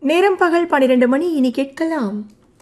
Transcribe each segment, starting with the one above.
நேரம் பகல் பன்னிரண்டு மணி இனி கேட்கலாம்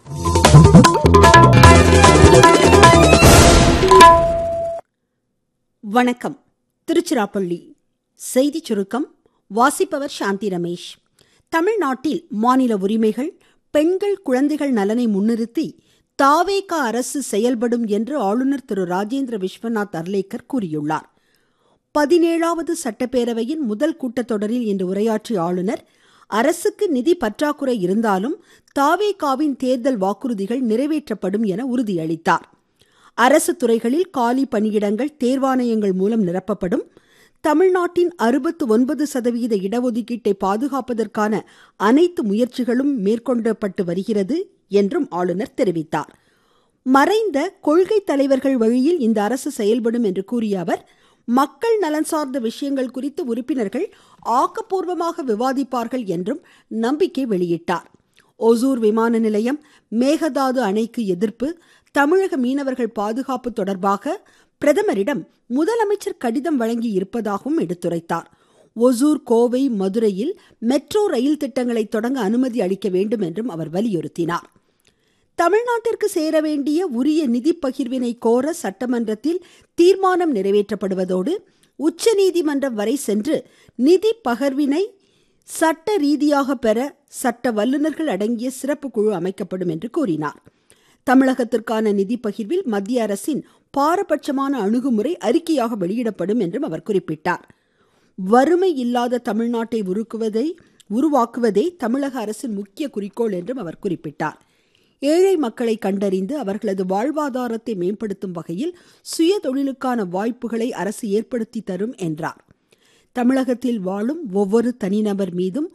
வணக்கம் திருச்சிராப்பள்ளி செய்திச் சுருக்கம் வாசிப்பவர் சாந்தி ரமேஷ் தமிழ்நாட்டில் மாநில உரிமைகள் பெண்கள் குழந்தைகள் நலனை முன்னிறுத்தி தாவேகா அரசு செயல்படும் என்று ஆளுநர் திரு ராஜேந்திர விஸ்வநாத் அர்லேக்கர் கூறியுள்ளார் பதினேழாவது சட்டப்பேரவையின் முதல் கூட்டத்தொடரில் இன்று உரையாற்றிய ஆளுநர் அரசுக்கு நிதி பற்றாக்குறை இருந்தாலும் தாவேகாவின் தேர்தல் வாக்குறுதிகள் நிறைவேற்றப்படும் என உறுதியளித்தார் அரசு துறைகளில் காலி பணியிடங்கள் தேர்வாணையங்கள் மூலம் நிரப்பப்படும் தமிழ்நாட்டின் அறுபத்து ஒன்பது சதவீத இடஒதுக்கீட்டை பாதுகாப்பதற்கான அனைத்து முயற்சிகளும் மேற்கொள்ளப்பட்டு வருகிறது என்றும் ஆளுநர் தெரிவித்தார் மறைந்த கொள்கை தலைவர்கள் வழியில் இந்த அரசு செயல்படும் என்று கூறிய அவர் மக்கள் நலன் சார்ந்த விஷயங்கள் குறித்து உறுப்பினர்கள் ஆக்கப்பூர்வமாக விவாதிப்பார்கள் என்றும் நம்பிக்கை வெளியிட்டார் ஒசூர் விமான நிலையம் மேகதாது அணைக்கு எதிர்ப்பு தமிழக மீனவர்கள் பாதுகாப்பு தொடர்பாக பிரதமரிடம் முதலமைச்சர் கடிதம் வழங்கி இருப்பதாகவும் எடுத்துரைத்தார் ஒசூர் கோவை மதுரையில் மெட்ரோ ரயில் திட்டங்களை தொடங்க அனுமதி அளிக்க வேண்டும் என்றும் அவர் வலியுறுத்தினார் தமிழ்நாட்டிற்கு சேர வேண்டிய உரிய நிதி பகிர்வினை கோர சட்டமன்றத்தில் தீர்மானம் நிறைவேற்றப்படுவதோடு உச்சநீதிமன்றம் வரை சென்று நிதி பகிர்வினை சட்ட ரீதியாக பெற சட்ட வல்லுநர்கள் அடங்கிய சிறப்பு குழு அமைக்கப்படும் என்று கூறினார் தமிழகத்திற்கான நிதி பகிர்வில் மத்திய அரசின் பாரபட்சமான அணுகுமுறை அறிக்கையாக வெளியிடப்படும் என்றும் அவர் குறிப்பிட்டார் வறுமை இல்லாத தமிழ்நாட்டை உருக்குவதை உருவாக்குவதே தமிழக அரசின் முக்கிய குறிக்கோள் என்றும் அவர் குறிப்பிட்டார் ஏழை மக்களை கண்டறிந்து அவர்களது வாழ்வாதாரத்தை மேம்படுத்தும் வகையில் சுய தொழிலுக்கான வாய்ப்புகளை அரசு ஏற்படுத்தி தரும் என்றார் தமிழகத்தில் வாழும் ஒவ்வொரு தனிநபர் மீதும்